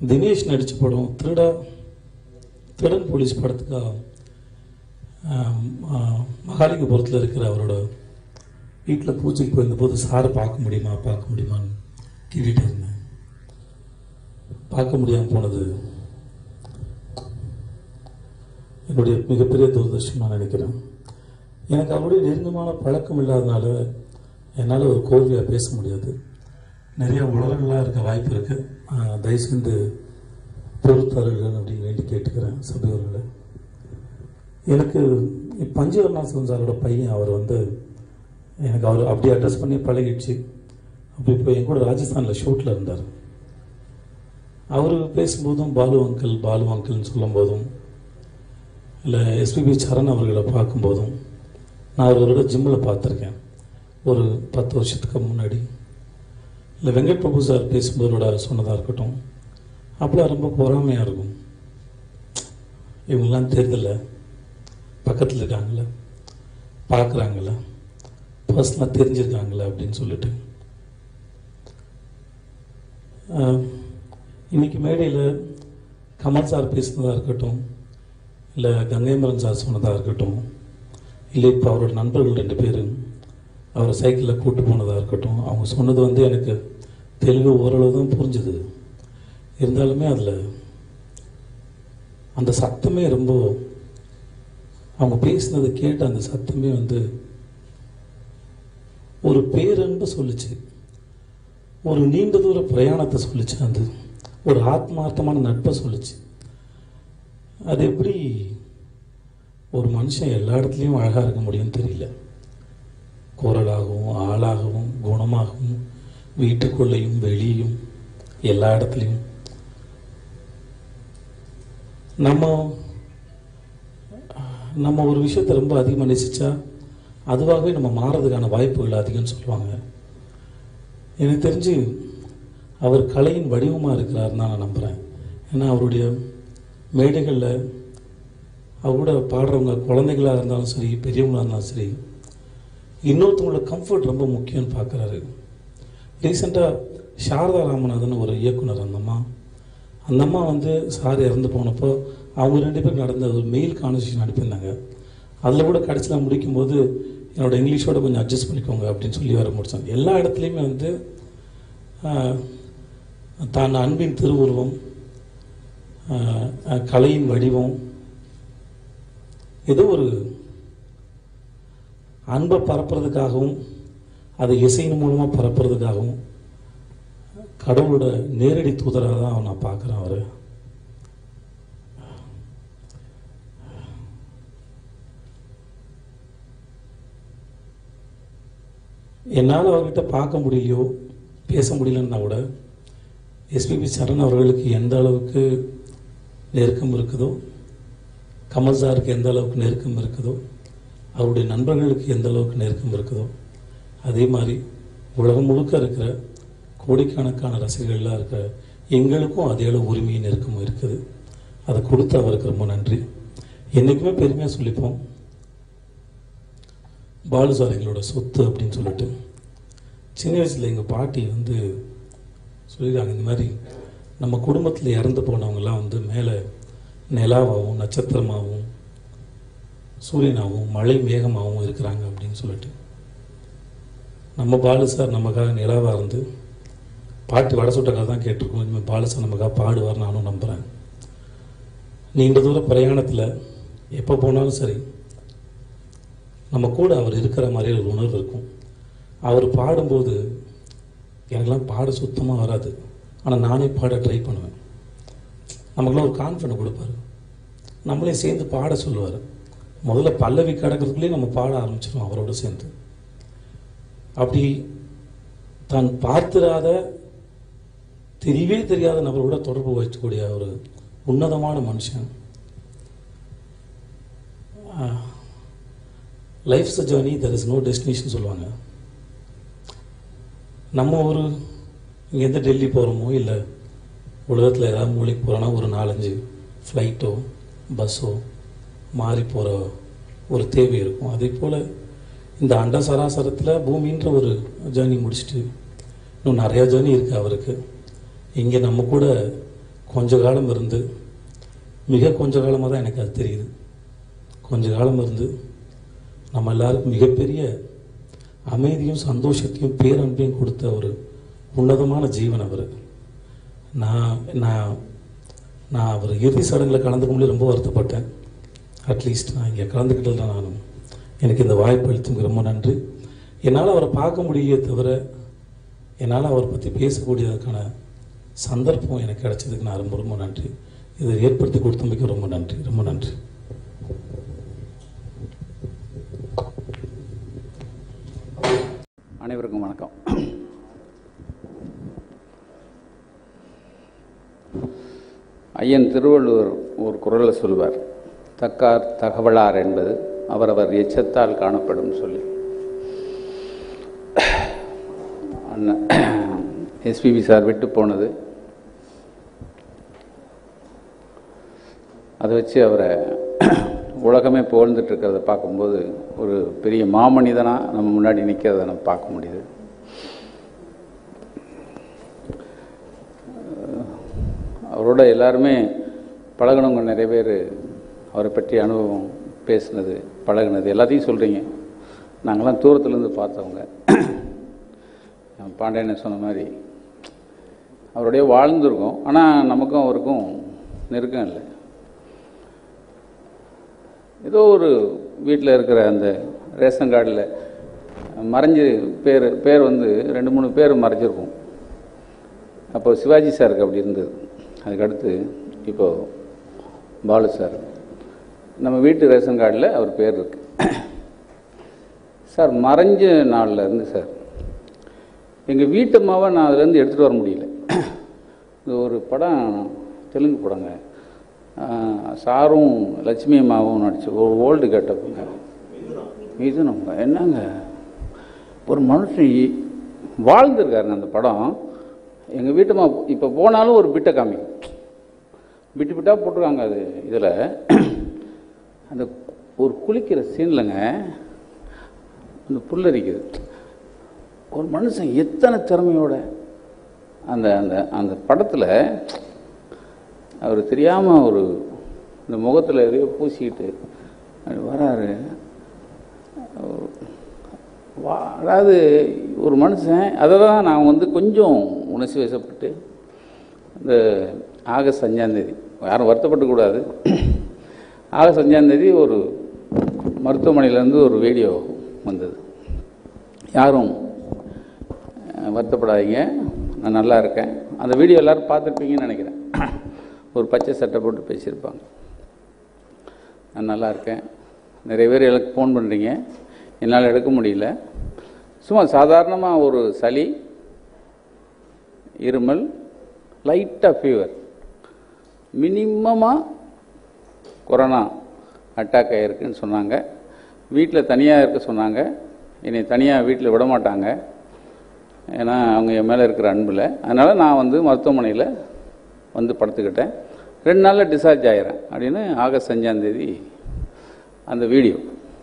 தினேஷ் நடித்த படம் திருடா திருடன் போலீஸ் படத்துக்காக ஆம், ஆ, மகாலிங்கபுரத்தில் இருக்கிற அவரோட வீட்டில் பூஜைக்கு போயிருந்தபோது சாரை பார்க்க முடியுமா பார்க்க முடியுமான்னு கேட்டுட்டு இருந்தேன் பார்க்க முடியாமல் போனது என்னுடைய மிகப்பெரிய துரதிருஷ்டம் நான் நினைக்கிறேன் எனக்கு அவருடைய நெருக்கமான பழக்கம் இல்லாதனால என்னால் ஒரு கோர்வையாக பேச முடியாது நிறைய உலகங்களாக இருக்க வாய்ப்பு இருக்குது தயவு செஞ்சு பொறுத்தருள் அப்படின்னு வேண்டி கேட்டுக்கிறேன் சபையோர்களை எனக்கு பஞ்சவர்ணாசன் சாரோட பையன் அவர் வந்து எனக்கு அவர் அப்படி அட்ரஸ் பண்ணி பழகிடுச்சு அப்போ இப்போ என் கூட ராஜஸ்தானில் ஷூட்டில் இருந்தார் அவர் பேசும்போதும் பாலு அங்கிள் பாலு அங்கிள்னு சொல்லும்போதும் இல்லை எஸ்பிபி சரண் அவர்களை பார்க்கும்போதும் நான் அவரோட ஜிம்மில் பார்த்துருக்கேன் ஒரு பத்து வருஷத்துக்கு முன்னாடி இல்லை வெங்கட் பிரபு சார் பேசும்போதோட சொன்னதாக இருக்கட்டும் அப்போலாம் ரொம்ப பொறாமையாக இருக்கும் இவங்கெல்லாம் தெரியல பக்கத்தில் இருக்காங்கள பார்க்குறாங்கள பர்சனலாக தெரிஞ்சிருக்காங்களே அப்படின்னு சொல்லிட்டு ஆஹ், இன்னைக்கு மேடையில் கமல் சார் பேசுனதாக இருக்கட்டும் இல்லை கங்கைமரன் சார் சொன்னதாக இருக்கட்டும் இல்லை இப்போ அவரோட நண்பர்கள் ரெண்டு பேர் அவரை சைக்கிளில் கூட்டு போனதாக இருக்கட்டும் அவங்க சொன்னது வந்து எனக்கு தெலுங்கு ஓரளவு தான் புரிஞ்சுது இருந்தாலுமே அதில் அந்த சத்தமே ரொம்ப அவங்க பேசினதை கேட்ட அந்த சத்தமே வந்து ஒரு பேரன்பை சொல்லுச்சு ஒரு நீண்ட தூர பிரயாணத்தை சொல்லுச்சு அது ஒரு ஆத்மார்த்தமான நட்பை சொல்லுச்சு அது எப்படி ஒரு மனுஷன் எல்லா இடத்துலையும் அழகாக இருக்க முடியும்னு தெரியல குரலாகவும் ஆளாகவும் குணமாகவும் வீட்டுக்குள்ளேயும் வெளியும் எல்லா இடத்துலையும் நம்ம நம்ம ஒரு விஷயத்தை ரொம்ப அதிகமாக நேசிச்சா அதுவாகவே நம்ம மாறதுக்கான வாய்ப்புகள் அதிகம்னு சொல்லுவாங்க எனக்கு தெரிஞ்சு அவர் கலையின் வடிவமாக இருக்கிறாருன்னு தான் நான் நம்புகிறேன் ஏன்னா அவருடைய மேடைகளில் அவர் கூட பாடுறவங்க குழந்தைகளாக இருந்தாலும் சரி பெரியவங்களாக இருந்தாலும் சரி இன்னொருத்தவங்களோட கம்ஃபர்ட் ரொம்ப முக்கியம்னு பார்க்குறாரு ரீசெண்டாக சாரதா ராமநாதன் ஒரு இயக்குனர் அந்த அம்மா அந்த அம்மா வந்து சார் இறந்து போனப்போ அவங்க ரெண்டு பேரும் நடந்த ஒரு மெயில் கான்வர்சேஷன் அனுப்பியிருந்தாங்க அதில் கூட கடைசியில் முடிக்கும்போது என்னோட இங்கிலீஷோட கொஞ்சம் அட்ஜஸ்ட் பண்ணிக்கோங்க அப்படின்னு சொல்லி வர முடிச்சாங்க எல்லா இடத்துலையுமே வந்து ஆஹ், தான் அன்பின் திருவுருவம் ஆஹ், ஆஹ், கலையின் வடிவம் ஏதோ ஒரு அன்பை பரப்புறதுக்காகவும் அதை இசையின் மூலமாக பரப்புறதுக்காகவும் கடவுளோட நேரடி தூதராக தான் நான் பார்க்குறேன் அவர் என்னால் அவர்கிட்ட பார்க்க முடியலையோ பேச முடியலன்னா கூட எஸ்பிபி சரண் அவர்களுக்கு எந்த அளவுக்கு நெருக்கம் இருக்குதோ கமல் சாருக்கு எந்த அளவுக்கு நெருக்கம் இருக்குதோ அவருடைய நண்பர்களுக்கு எந்த அளவுக்கு நெருக்கம் இருக்குதோ அதே மாதிரி உலகம் முழுக்க இருக்கிற கோடிக்கணக்கான ரசிகர்களாக இருக்கிற எங்களுக்கும் அதே அளவு உரிமையும் நெருக்கமும் இருக்குது அதை கொடுத்து அவருக்கு ரொம்ப நன்றி என்றைக்குமே பெருமையாக சொல்லிப்போம் பாலு சார் எங்களோட சொத்து அப்படின்னு சொல்லிட்டு சின்ன வயசில் எங்கள் பாட்டி வந்து சொல்லியிருக்காங்க இந்த மாதிரி நம்ம குடும்பத்தில் இறந்து போனவங்கெல்லாம் வந்து மேலே நிலாவாகவும் நட்சத்திரமாகவும் சூரியனாகவும் மழை மேகமாகவும் இருக்கிறாங்க அப்படின்னு சொல்லிட்டு நம்ம பாலு சார் நமக்காக நிலாவாக இருந்து பாட்டு வட சுட்டக்காக தான் கேட்டிருக்கோம் இனிமேல் பாலு சார் நமக்காக பாடுவார் நானும் நம்புகிறேன் நீண்ட தூர பிரயாணத்தில் எப்போ போனாலும் சரி நம்ம கூட அவர் இருக்கிற மாதிரி ஒரு உணர்வு இருக்கும் அவர் பாடும்போது எனக்கெல்லாம் பாட சுத்தமாக வராது ஆனால் நானே பாட ட்ரை பண்ணுவேன் நமக்குலாம் ஒரு கான்ஃபிடன்ட் கொடுப்பாரு நம்மளே சேர்ந்து பாட சொல்லுவார் முதல்ல பல்லவி கடக்கிறதுக்குள்ளேயே நம்ம பாட ஆரம்பிச்சிடும் அவரோட சேர்ந்து அப்படி தான் பார்த்திராத தெரியவே தெரியாத நபரோட தொடர்பு வைக்கக்கூடிய ஒரு உன்னதமான மனுஷன் life's a journey there is no destination சொல்லுவாங்க நம்ம ஒரு இங்கேருந்து டெல்லி போகிறோமோ இல்லை உலகத்தில் ஏதாவது மூளைக்கு போகிறோன்னா ஒரு நாலஞ்சு ஃப்ளைட்டோ பஸ்ஸோ மாறி போகிற ஒரு தேவை இருக்கும் அதே போல் இந்த அண்ட சராசரத்தில் பூமின்ற ஒரு ஜேர்னி முடிச்சுட்டு இன்னும் நிறையா ஜேர்னி இருக்குது அவருக்கு இங்கே நம்ம கூட கொஞ்ச காலம் இருந்து மிக கொஞ்ச காலமாக தான் எனக்கு அது தெரியுது கொஞ்ச காலம் இருந்து நம்ம எல்லாருக்கும் மிகப்பெரிய அமைதியும் சந்தோஷத்தையும் பேரன்பையும் கொடுத்த ஒரு உன்னதமான ஜீவன் அவர் நான் நான் நான் அவர் இறுதி சடங்கில் கலந்துக்க முடியல ரொம்ப வருத்தப்பட்டேன் அட்லீஸ்ட் நான் இங்கே கலந்துக்கிட்டதில் நானும் எனக்கு இந்த வாய்ப்பு அளித்ததுக்கு ரொம்ப நன்றி என்னால் அவரை பார்க்க முடியே தவிர என்னால் அவரை பற்றி பேசக்கூடியதற்கான சந்தர்ப்பம் எனக்கு கிடைச்சதுக்கு நான் ரொம்ப ரொம்ப நன்றி இதை ஏற்படுத்தி கொடுத்தமைக்கு ரொம்ப நன்றி ரொம்ப நன்றி அனைவருக்கும் வணக்கம் ஐயன் திருவள்ளுவர் ஒரு குரலில் சொல்வார் தக்கார் தகவலார் என்பது அவரவர் எச்சத்தால் காணப்படும் சொல்லி அண்ணன் எஸ்பிபி சார் விட்டு போனது அதை வச்சு அவரை உலகமே புகழ்ந்துட்டு இருக்கிறத பார்க்கும்போது ஒரு பெரிய மாமனிதனாக நம்ம முன்னாடி நிற்கிறத நம்ம பார்க்க முடியுது அவரோட எல்லாருமே பழகினவங்க நிறைய பேர் அவரை பற்றி அனுபவம் பேசுனது பழகுனது எல்லாத்தையும் சொல்கிறீங்க நாங்கள்லாம் தூரத்துலேருந்து பார்த்தவங்க பாண்டியனை சொன்ன மாதிரி அவருடைய வாழ்ந்திருக்கோம் ஆனால் நமக்கும் அவருக்கும் நெருக்கம் இல்லை ஏதோ ஒரு வீட்டில் இருக்கிற அந்த ரேஷன் கார்டில் மறைஞ்சு பேர் பேர் வந்து ரெண்டு மூணு பேர் மறைஞ்சிருக்கும் அப்போ சிவாஜி சாருக்கு அப்படி இருந்தது அதுக்கடுத்து இப்போது பாலு சார் நம்ம வீட்டு ரேஷன் கார்டில் அவர் பேர் இருக்கு சார் மறைஞ்ச நாளில் இருந்து சார் எங்கள் வீட்டு அம்மாவை நான் அதுலேருந்து எடுத்துகிட்டு வர முடியல இது ஒரு படம் தெலுங்கு படங்க ஆஹ் சாரும் லட்சுமி அம்மாவும் நடிச்சு ஒரு ஓல்டு கேட்டப்புங்க மிதுனம்ங்க என்னங்க ஒரு மனுஷன் இ- வாழ்ந்திருக்காருங்க அந்த படம் எங்கள் வீட்டுமா இப்போ போனாலும் ஒரு பிட்டை காமிக்கும் பிட்டு பிட்டாக போட்டிருக்காங்க அது இதில் அந்த ஒரு குளிக்கிற சீன்லங்க அந்த புல்லரிக்குது ஒரு மனுஷன் எத்தனை திறமையோட அந்த அந்த அந்த படத்தில் அவர் தெரியாமல் ஒரு இந்த முகத்தில் எதையோ பூசிக்கிட்டு அப்படி வராரு அவர் வா அதாவது ஒரு மனுஷன் அதை தான் நான் வந்து கொஞ்சம் உணர்ச்சி வசப்பட்டு இந்த ஆகஸ்ட் அஞ்சாந்தேதி யாரும் வருத்தப்பட்டுக்கூடாது ஆகஸ்ட் அஞ்சாந்தேதி ஒரு மருத்துவமனையிலேருந்து ஒரு வீடியோ வந்தது யாரும் அஹ், வருத்தப்படாதீங்க நான் நல்லா இருக்கேன் அந்த வீடியோ எல்லாரும் பார்த்துருப்பீங்கன்னு நினைக்கிறேன் ஒரு பச்சை சட்டை போட்டு பேசியிருப்பாங்க நான் நல்லா இருக்கேன் நிறைய பேர் எனக்கு ஃபோன் பண்ணுறீங்க என்னால் எடுக்க முடியல சும்மா சாதாரணமாக ஒரு சளி இருமல் லைட்டாக ஃபீவர் மினிமமாக கொரோனா அட்டாக் ஆகிருக்குன்னு சொன்னாங்க வீட்டில் தனியாக இருக்க சொன்னாங்க என்னை தனியாக வீட்டில் விட மாட்டாங்க ஏன்னா அவங்க என் மேலே இருக்கிற அன்பில் அதனால் நான் வந்து மருத்துவமனையில் வந்து படுத்துக்கிட்டேன் ரெண்டு நாளில் டிஸ்சார்ஜ் ஆகிறேன் அப்படின்னு ஆகஸ்ட் அஞ்சாந்தேதி அந்த வீடியோ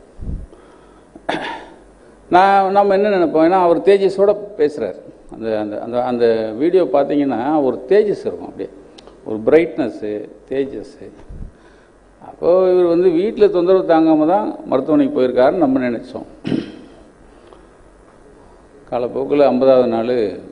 நான் நம்ம என்ன நினைப்போம் ஏன்னா அவர் தேஜஸோட பேசுகிறார் அந்த அந்த அந்த அந்த வீடியோ பார்த்தீங்கன்னா ஒரு தேஜஸ் இருக்கும் அப்படியே ஒரு பிரைட்னஸ்ஸு தேஜஸ்ஸு அப்போது இவர் வந்து வீட்டில் தொந்தரவு தாங்காமல் தான் மருத்துவமனைக்கு போயிருக்காருன்னு நம்ம நினச்சோம் காலப்போக்கில் ஐம்பதாவது நாள்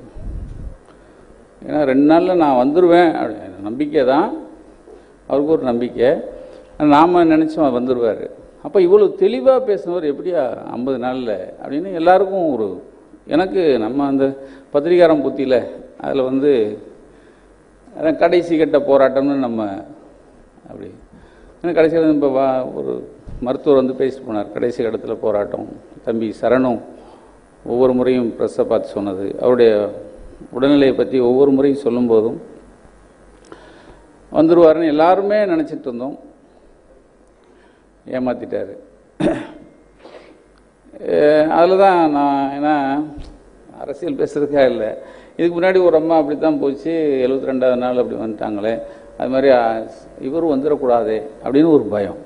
ஏன்னா ரெண்டு நாளில் நான் வந்துடுவேன் அப்படி நம்பிக்கை தான் அவருக்கு ஒரு நம்பிக்கை நாம் நினச்சோம் வந்துடுவார் அப்போ இவ்வளோ தெளிவாக பேசினவர் எப்படியா ஐம்பது நாளில் அப்படின்னு எல்லாருக்கும் ஒரு எனக்கு நம்ம அந்த பத்திரிகாரம் புத்தியில் அதில் வந்து அதான் கடைசி கட்ட போராட்டம்னு நம்ம அப்படி ஏன்னா கடைசியில் இப்போ வா ஒரு மருத்துவர் வந்து பேசிட்டு போனார் கடைசி கட்டத்தில் போராட்டம் தம்பி சரணும் ஒவ்வொரு முறையும் ப்ரெஸ்ஸை பார்த்து சொன்னது அவருடைய உடல்நிலையை பற்றி ஒவ்வொரு முறையும் சொல்லும்போதும் வந்துடுவாருன்னு எல்லாருமே நினச்சிட்டு இருந்தோம் ஏமாத்திட்டாரு அதில் தான் நான் ஏன்னா அரசியல் பேசுறதுக்காக இல்லை இதுக்கு முன்னாடி ஒரு அம்மா அப்படி தான் போச்சு எழுபத்தி ரெண்டாவது நாள் அப்படி வந்துட்டாங்களே அது மாதிரி ஆ, இவரும் வந்துடக்கூடாதே அப்படின்னு ஒரு பயம்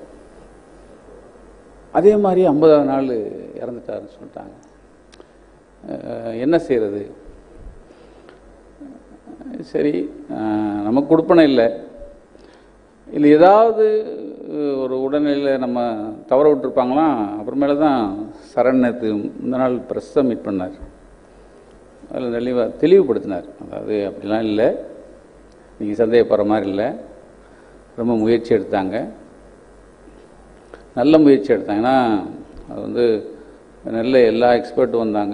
அதே மாதிரி ஐம்பதாவது நாள் இறந்துட்டாருன்னு சொல்லிட்டாங்க அஹ், என்ன செய்கிறது சரி ஆஹ், நமக்கு கொடுப்பனை இல்லை இல்லை ஏதாவது அஹ், ஒரு உடல்நிலையில் நம்ம தவற விட்டுருப்பாங்களாம் அப்புறமேல தான் சரண் நேற்று இந்த நாள் ப்ரெஸ்ஸை மீட் பண்ணார் அதில் தெளிவாக தெளிவுபடுத்தினார் அதாவது அப்படிலாம் இல்லை நீங்கள் சந்தேகப்படுற மாதிரி இல்லை ரொம்ப முயற்சி எடுத்தாங்க நல்ல முயற்சி எடுத்தாங்க ஏன்னா அது வந்து நல்ல எல்லா எக்ஸ்பர்ட்டும் வந்தாங்க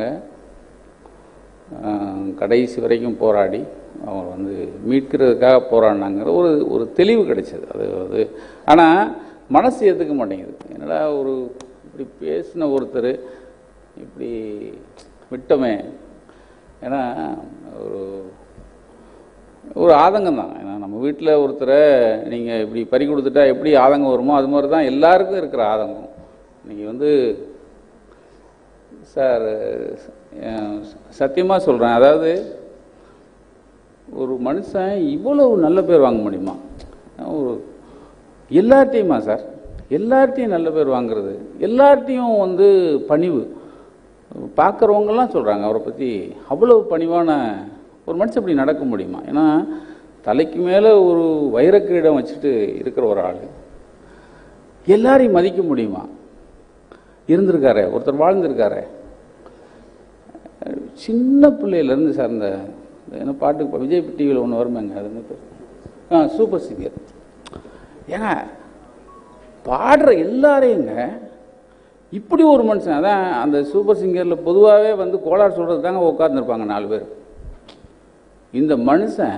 ஆஹ், கடைசி வரைக்கும் போராடி அவங்க வந்து மீட்கிறதுக்காக போராடினாங்கிற ஒரு ஒரு தெளிவு கிடைச்சது அது அது ஆனால் மனசு ஏற்றுக்க மாட்டேங்குது என்னடா ஒரு இப்படி பேசின ஒருத்தர் இப்படி விட்டோமே ஏன்னா ஒரு ஒரு ஆதங்கம் தான் ஏன்னா நம்ம வீட்டில் ஒருத்தரை நீங்கள் இப்படி பறி கொடுத்துட்டா எப்படி ஆதங்கம் வருமோ அது மாதிரி தான் எல்லாருக்கும் இருக்கிற ஆதங்கம் நீங்கள் வந்து சார் சத்தியமாக சொல்கிறேன் அதாவது ஒரு மனுஷன் இவ்வளவு நல்ல பேர் வாங்க முடியுமா ஒரு எல்லார்ட்டையுமா சார் எல்லார்ட்டையும் நல்ல பேர் வாங்குறது எல்லார்ட்டையும் வந்து பணிவு பார்க்குறவங்கெல்லாம் சொல்கிறாங்க அவரை பற்றி அவ்வளவு பணிவான ஒரு மனுஷன் இப்படி நடக்க முடியுமா ஏன்னா தலைக்கு மேலே ஒரு வைரக்கிரீடம் வச்சுட்டு இருக்கிற ஒரு ஆள் எல்லாரையும் மதிக்க முடியுமா இருந்திருக்காரே ஒருத்தர் வாழ்ந்திருக்காரே சின்ன பிள்ளையிலேருந்து சார் இந்த இந்த என்ன பாட்டுக்கு இப்போ விஜய் டிவியில் ஒன்று வருமேங்க அது என்ன பேர் ஆ சூப்பர் சிங்கர் ஏங்க பாடுற எல்லாரையுங்க இப்படி ஒரு மனுஷன் அதான் அந்த சூப்பர் சிங்கரில் பொதுவாகவே வந்து கோளாறு சொல்கிறது தாங்க உட்காந்துருப்பாங்க நாலு பேர் இந்த மனுஷன்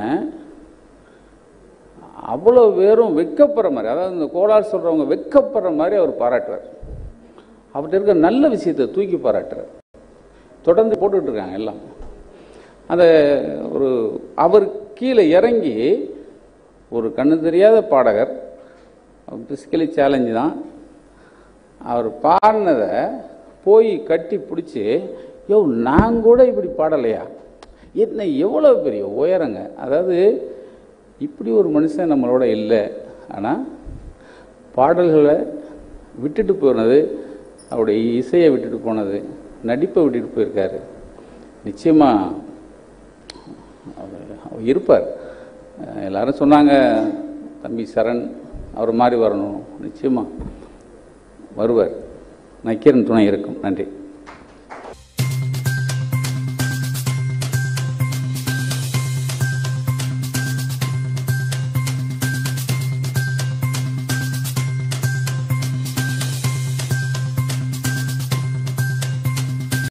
அவ்வளோ பேரும் வெக்கப்படுற மாதிரி அதாவது இந்த கோளாறு சொல்கிறவங்க வெக்கப்படுற மாதிரி அவர் பாராட்டுவார் அவர்கிட்ட இருக்க நல்ல விஷயத்தை தூக்கி பாராட்டுறார் தொடர்ந்து போட்டுட்டு இருக்காங்க எல்லாம் அந்த ஒரு அவர் கீழே இறங்கி ஒரு கண்ணு தெரியாத பாடகர் பிசிக்கலி சேலஞ்சு தான் அவர் பாடினதை போய் கட்டி பிடிச்சி யோ நான் கூட இப்படி பாடலையா என்ன எவ்வளோ பெரிய உயரங்க அதாவது இப்படி ஒரு மனுஷன் நம்மளோட இல்லை ஆனால் பாடல்களை விட்டுட்டு போனது அவருடைய இசையை விட்டுட்டு போனது நடிப்பை விட்டுட்டு போயிருக்காரு நிச்சயமாக அவர் அவர் இருப்பார் அஹ் எல்லாரும் சொன்னாங்க தம்பி சரண் அவர் மாதிரி வரணும் நிச்சயமாக வருவார் நக்கீரன் துணை இருக்கும் நன்றி